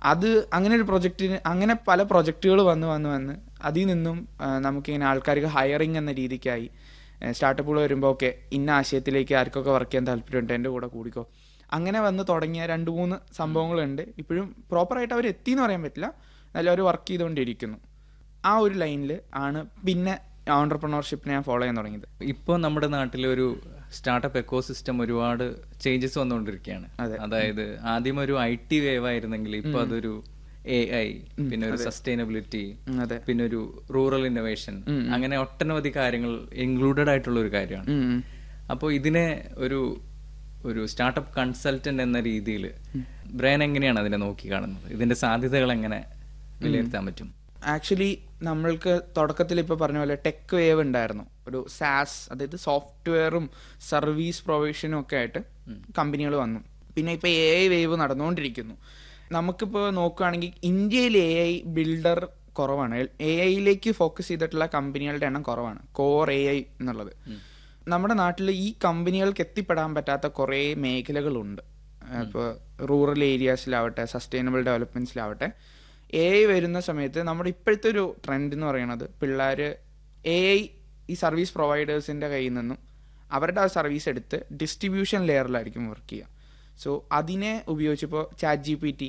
അത് അങ്ങനെ ഒരു പ്രൊജക്റ്റിന് അങ്ങനെ പല പ്രൊജക്റ്റുകൾ വന്ന് വന്ന് വന്ന് അതിൽ നിന്നും ആ, നമുക്കിങ്ങനെ ആൾക്കാർക്ക് ഹയറിങ് എന്ന രീതിക്കായി സ്റ്റാർട്ടപ്പുകൾ വരുമ്പോൾ ഓക്കെ ഇന്ന ആശയത്തിലേക്ക് ആർക്കൊക്കെ വർക്ക് ചെയ്യാൻ താല്പര്യമുണ്ട് എൻ്റെ കൂടെ കൂടിക്കോ അങ്ങനെ വന്ന് തുടങ്ങിയ രണ്ട് മൂന്ന് സംഭവങ്ങളുണ്ട് ഇപ്പോഴും പ്രോപ്പറായിട്ട് അവർ എത്തി എന്ന് പറയാൻ പറ്റില്ല നല്ല അവർ വർക്ക് ചെയ്തുകൊണ്ടിരിക്കുന്നു ആ ഒരു ലൈനിൽ ആണ് പിന്നെ ഓണ്ടർപ്രണർഷിപ്പിനെ ഞാൻ ഫോളോ ചെയ്യാൻ തുടങ്ങിയത് ഇപ്പോൾ നമ്മുടെ നാട്ടിൽ ഒരു സ്റ്റാർട്ടപ്പ് എക്കോസിസ്റ്റം ഒരുപാട് ചേഞ്ചസ് വന്നുകൊണ്ടിരിക്കുകയാണ് അതെ. അതായത് ആദ്യം ഒരു ഐ ടി വേവ് ആയിരുന്നെങ്കിൽ ഇപ്പൊ അതൊരു എ ഐ പിന്നെ ഒരു സസ്റ്റൈനബിലിറ്റി ഉം, അതെ പിന്നെ ഒരു റൂറൽ ഇന്നോവേഷൻ അങ്ങനെ ഒട്ടനവധി കാര്യങ്ങൾ ഇൻക്ലൂഡഡ് ആയിട്ടുള്ള ഒരു കാര്യമാണ് ഉം, ഉം. അപ്പോൾ ഇതിനെ ഒരു ഒരു സ്റ്റാർട്ടപ്പ് കൺസൾട്ടന്റ് എന്ന രീതിയിൽ ബ്രെയിൻ എങ്ങനെയാണ് അതിനെ നോക്കി കാണുന്നത് ഇതിന്റെ സാധ്യതകൾ എങ്ങനെ വിലയിരുത്താൻ പറ്റും ആക്ച്വലി നമ്മൾക്ക് തുടക്കത്തിൽ ഇപ്പോൾ പറഞ്ഞ പോലെ ടെക് വേവ് ഉണ്ടായിരുന്നു ഒരു സാസ് അതായത് സോഫ്റ്റ്വെയറും സർവീസ് പ്രൊവിഷനും ഒക്കെ ആയിട്ട് കമ്പനികൾ വന്നു പിന്നെ ഇപ്പോൾ എ ഐ വേവ് നടന്നുകൊണ്ടിരിക്കുന്നു നമുക്കിപ്പോൾ നോക്കുകയാണെങ്കിൽ ഇന്ത്യയിൽ എ ഐ ബിൽഡർ കുറവാണ് എ ഐയിലേക്ക് ഫോക്കസ് ചെയ്തിട്ടുള്ള കമ്പനികളുടെ എണ്ണം കുറവാണ് കോർ എ ഐ എന്നുള്ളത് നമ്മുടെ നാട്ടിൽ ഈ കമ്പനികൾക്ക് എത്തിപ്പെടാൻ പറ്റാത്ത കുറേ മേഖലകളുണ്ട് ഇപ്പോൾ റൂറൽ ഏരിയാസിലാവട്ടെ സസ്റ്റൈനബിൾ ഡെവലപ്മെന്റ്സിലാവട്ടെ എ ഐ വരുന്ന സമയത്ത് നമ്മുടെ ഇപ്പോഴത്തെ ഒരു ട്രെൻഡ് എന്ന് പറയുന്നത് പിള്ളേർ എ ഐ ഈ സർവീസ് പ്രൊവൈഡേഴ്സിൻ്റെ കയ്യിൽ നിന്നും അവരുടെ ആ സർവീസ് എടുത്ത് ഡിസ്ട്രിബ്യൂഷൻ ലെയറിലായിരിക്കും വർക്ക് ചെയ്യുക സോ അതിനെ ഉപയോഗിച്ചിപ്പോൾ chat G P T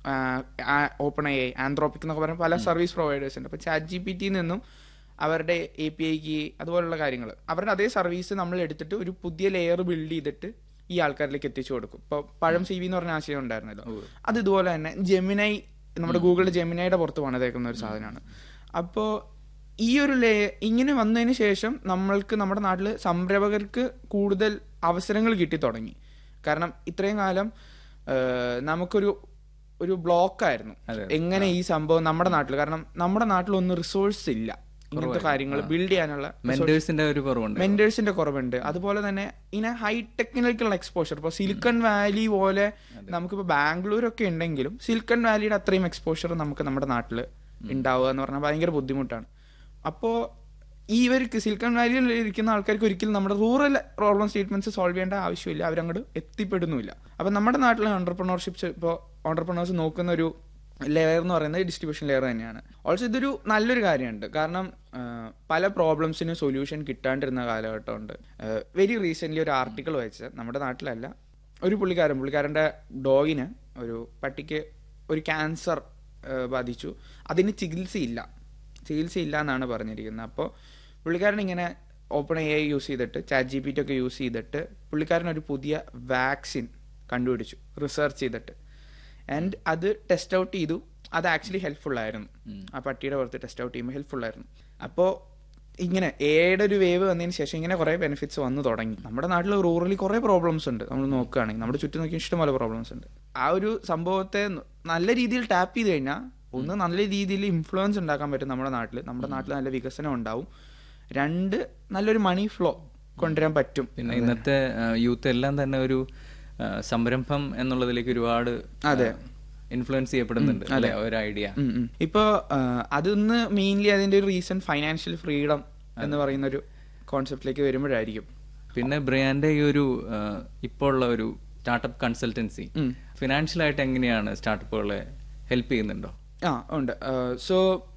open I Anthropic എന്നൊക്കെ പറഞ്ഞ പല സർവീസ് പ്രൊവൈഡേഴ്സ് ഉണ്ട് അപ്പോൾ ചാറ്റ് ജി പി ടിയിൽ നിന്നും അവരുടെ എ പി ഐക്ക് അതുപോലുള്ള കാര്യങ്ങൾ അവരുടെ അതേ സർവീസ് നമ്മൾ എടുത്തിട്ട് ഒരു പുതിയ ലെയർ ബിൽഡ് ചെയ്തിട്ട് ഈ ആൾക്കാരിലേക്ക് എത്തിച്ചു കൊടുക്കും ഇപ്പോൾ പഴം സി വി എന്ന് പറഞ്ഞ ആശയം ഉണ്ടായിരുന്നല്ലോ അത് ഇതുപോലെ തന്നെ ജെമിനൈ നമ്മുടെ ഗൂഗിളിൽ ജെമിനൈയുടെ പുറത്ത് പണിതേക്കുന്ന ഒരു സാധനമാണ് അപ്പോൾ ഈ ഒരു ലേ ഇങ്ങനെ വന്നതിന് ശേഷം നമ്മൾക്ക് നമ്മുടെ നാട്ടിൽ സംരംഭകർക്ക് കൂടുതൽ അവസരങ്ങൾ കിട്ടി തുടങ്ങി കാരണം ഇത്രയും കാലം ആ, നമുക്കൊരു ഒരു ബ്ലോക്കായിരുന്നു എങ്ങനെ ഈ സംഭവം നമ്മുടെ നാട്ടിൽ കാരണം നമ്മുടെ നാട്ടിലൊന്നും റിസോഴ്സ് ഇല്ല ഇങ്ങനത്തെ കാര്യങ്ങൾ ബിൽഡ് ചെയ്യാനുള്ള മെന്റേഴ്സിന്റെ ഒരു കുറവുണ്ട് മെന്റേഴ്സിന്റെ കുറവുണ്ട് അതുപോലെ തന്നെ ഇങ്ങനെ ഹൈ ടെക്നിക്കൽ എക്സ്പോഷർ ഇപ്പോൾ സിലിക്കൺ വാലി പോലെ നമുക്കിപ്പോൾ ബാംഗ്ലൂരൊക്കെ ഉണ്ടെങ്കിലും സിലിക്കൺ വാലിയുടെ അത്രയും എക്സ്പോഷർ നമുക്ക് നമ്മുടെ നാട്ടിൽ ഉണ്ടാവുക എന്ന് പറഞ്ഞാൽ ഭയങ്കര ബുദ്ധിമുട്ടാണ് അപ്പോൾ ഈ ഇവർക്ക് സിലിക്കൺ വാലിയിൽ ഇരിക്കുന്ന ആൾക്കാർക്ക് ഒരിക്കലും നമ്മുടെ റൂറൽ പ്രോബ്ലം സ്റ്റേറ്റ്മെന്റ്സ് സോൾവ് ചെയ്യേണ്ട ആവശ്യമില്ല അവരങ്ങോട്ട് എത്തിപ്പെടുന്നുമില്ല അപ്പം നമ്മുടെ നാട്ടിലെ ഓണ്ടർപ്രണർഷിപ്സ് ഇപ്പോൾ ഓണ്ടർപ്രണേഴ്സ് നോക്കുന്ന ഒരു ലെയർ എന്ന് പറയുന്നത് ഡിസ്ട്രിബ്യൂഷൻ ലെയർ തന്നെയാണ് ഓൾസോ ഇതൊരു നല്ലൊരു കാര്യമുണ്ട് കാരണം ആ, പല പ്രോബ്ലംസിനും സൊല്യൂഷൻ കിട്ടാണ്ടിരുന്ന കാലഘട്ടമുണ്ട് വെരി റീസെൻ്റ്ലി ഒരു ആർട്ടിക്കിൾ വായിച്ച നമ്മുടെ നാട്ടിലല്ല ഒരു പുള്ളിക്കാരൻ പുള്ളിക്കാരൻ്റെ ഡോഗിന് ഒരു പട്ടിക്ക് ഒരു ക്യാൻസർ ബാധിച്ചു അതിന് ചികിത്സയില്ല ചികിത്സയില്ല എന്നാണ് പറഞ്ഞിരിക്കുന്നത് അപ്പോൾ പുള്ളിക്കാരൻ ഇങ്ങനെ ഓപ്പൺ എ ഐ യൂസ് ചെയ്തിട്ട് ചാറ്റ് ജി പി ടി ഒക്കെ യൂസ് ചെയ്തിട്ട് പുള്ളിക്കാരൻ ഒരു പുതിയ വാക്സിൻ കണ്ടുപിടിച്ചു റിസർച്ച് ചെയ്തിട്ട് ആൻഡ് അത് ടെസ്റ്റ് ഔട്ട് ചെയ്തു അത് ആക്ച്വലി ഹെൽപ്ഫുൾ ആയിരുന്നു ആ പട്ടിയുടെ പുറത്ത് ടെസ്റ്റ് ഔട്ട് ചെയ്യുമ്പോൾ ഹെൽപ്ഫുൾ ആയിരുന്നു അപ്പോൾ ഇങ്ങനെ എയുടെ ഒരു വേവ് വന്നതിന് ശേഷം ഇങ്ങനെ കുറേ ബെനിഫിറ്റ്സ് വന്നു തുടങ്ങി നമ്മുടെ നാട്ടിൽ റൂറലി കുറേ പ്രോബ്ലംസ് ഉണ്ട് നമ്മൾ നോക്കുകയാണെങ്കിൽ നമ്മുടെ ചുറ്റും നോക്കി ഇഷ്ടംപോലെ പ്രോബ്ലംസ് ഉണ്ട് ആ ഒരു സംഭവത്തെ ന- നല്ല രീതിയിൽ ടാപ്പ് ചെയ്ത് കഴിഞ്ഞാൽ ഒന്ന് നല്ല രീതിയിൽ ഇൻഫ്ലുവൻസ് ഉണ്ടാക്കാൻ പറ്റും നമ്മുടെ നാട്ടിൽ നമ്മുടെ നാട്ടിൽ നല്ല വികസനം ഉണ്ടാവും രണ്ട് നല്ലൊരു മണി ഫ്ലോ കൊണ്ടുവരാൻ പറ്റും പിന്നെ ഇന്നത്തെ യൂത്ത് എല്ലാം തന്നെ ഒരു ആ, സംരംഭം എന്നുള്ളതിലേക്ക് ഒരുപാട് ഇൻഫ്ലുവൻസ് ചെയ്യപ്പെടുന്നുണ്ട് അല്ലെ ഒരു ഐഡിയ ഉം ഉം. ഇപ്പൊ ആ, അതൊന്ന് മെയിൻലി അതിന്റെ ഒരു റീസൺ ഫൈനാൻഷ്യൽ ഫ്രീഡം എന്ന് പറയുന്ന ഒരു കോൺസെപ്റ്റിലേക്ക് വരുമ്പോഴായിരിക്കും പിന്നെ ബ്രിയാന്റെ ഈ ഒരു ആ, ഇപ്പോൾ ഉള്ള ഒരു സ്റ്റാർട്ടപ്പ് കൺസൾട്ടൻസി ഫിനാൻഷ്യൽ ആയിട്ട് എങ്ങനെയാണ് സ്റ്റാർട്ടപ്പുകളെ ഹെൽപ്പ് ചെയ്യുന്നുണ്ടോ ആ ഉണ്ട് സോ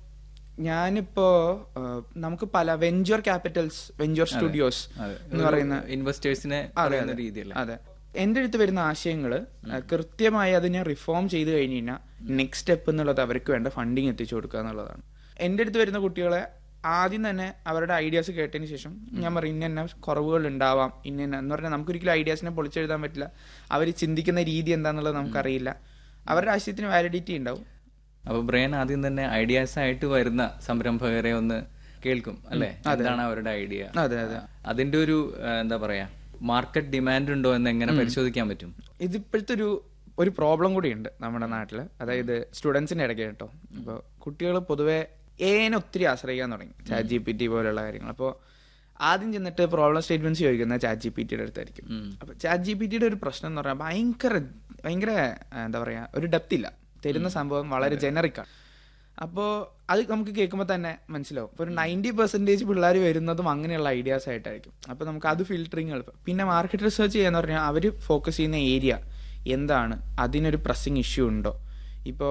ഞാനിപ്പോ ആ, നമുക്ക് പല വെഞ്ചർ ക്യാപിറ്റൽസ് വെഞ്ചർ സ്റ്റുഡിയോസ് എന്ന് പറയുന്ന ഇൻവെസ്റ്റേഴ്സിനെ പറയുന്ന രീതിയല്ല അതെ എൻ്റെ അടുത്ത് വരുന്ന ആശയങ്ങൾ കൃത്യമായി അതിനെ റിഫോം ചെയ്ത് കഴിഞ്ഞ് കഴിഞ്ഞാൽ നെക്സ്റ്റ് സ്റ്റെപ്പ് എന്നുള്ളത് അവർക്ക് വേണ്ട ഫണ്ടിങ് എത്തിച്ചു കൊടുക്കുക എന്നുള്ളതാണ് എൻ്റെ അടുത്ത് വരുന്ന കുട്ടികളെ ആദ്യം തന്നെ അവരുടെ ഐഡിയാസ് കേട്ടതിന് ശേഷം ഞാൻ പറയും ഇന്ന ഇന്ന കുറവുകൾ ഉണ്ടാവാം ഇന്ന ഇന്ന എന്ന് പറഞ്ഞാൽ നമുക്കൊരിക്കലും ഐഡിയാസിനെ പൊളിച്ചെഴുതാൻ പറ്റില്ല അവർ ചിന്തിക്കുന്ന രീതി എന്താണെന്നുള്ളത് നമുക്കറിയില്ല അവരുടെ ആശയത്തിന് വാലിഡിറ്റി ഉണ്ടാവും അപ്പൊ ബ്രെയിൻ ആദ്യം തന്നെ ഐഡിയാസ് ആയിട്ട് വരുന്ന സംരംഭകരെ ഒന്ന് കേൾക്കും അല്ലെ എന്താണ് അവരുടെ ഐഡിയ അതെ അതെ അതിന്റെ ഒരു ആ, എന്താ പറയാ മാർക്കറ്റ് ഡിമാൻഡ് ഉണ്ടോ എന്ന് എങ്ങനെ പരിശോധിക്കാൻ പറ്റും ഇതിപ്പോഴത്തെ ഒരു ഒരു പ്രോബ്ലം കൂടിയുണ്ട് നമ്മുടെ നാട്ടിൽ അതായത് സ്റ്റുഡൻസിന്റെ ഇടയ്ക്ക് കേട്ടോ അപ്പോൾ കുട്ടികൾ പൊതുവെ ഏനെ ഒത്തിരി ആശ്രയിക്കാൻ തുടങ്ങി ചാറ്റ് ജി പി ടി പോലുള്ള കാര്യങ്ങൾ അപ്പോൾ ആദ്യം ചെന്നിട്ട് പ്രോബ്ലം സ്റ്റേറ്റ്മെന്റ്സ് ചോദിക്കുന്നത് ചാറ്റ് ജി പി ടിയുടെ അടുത്തായിരിക്കും അപ്പോൾ ചാറ്റ് ജി പി ടിയുടെ ഒരു പ്രശ്നം എന്ന് പറഞ്ഞാൽ ഭയങ്കര ഭയങ്കര ആ, എന്താ പറയുക ഒരു ഡെപ്ത് ഇല്ല തരുന്ന സംഭവം വളരെ ജനറിക്കാണ് അപ്പോൾ അത് നമുക്ക് കേൾക്കുമ്പോൾ തന്നെ മനസ്സിലാവും ഇപ്പോൾ ഒരു നയൻറ്റി പെർസെൻറ്റേജ് പിള്ളേർ വരുന്നതും അങ്ങനെയുള്ള ഐഡിയാസ് ആയിട്ടായിരിക്കും അപ്പോൾ നമുക്ക് അത് ഫിൽറ്ററിങ് എളുപ്പം പിന്നെ മാർക്കറ്റ് റിസർച്ച് ചെയ്യാന്ന് പറഞ്ഞാൽ അവർ ഫോക്കസ് ചെയ്യുന്ന ഏരിയ എന്താണ് അതിനൊരു പ്രസ്സിങ് ഇഷ്യൂ ഉണ്ടോ ഇപ്പോൾ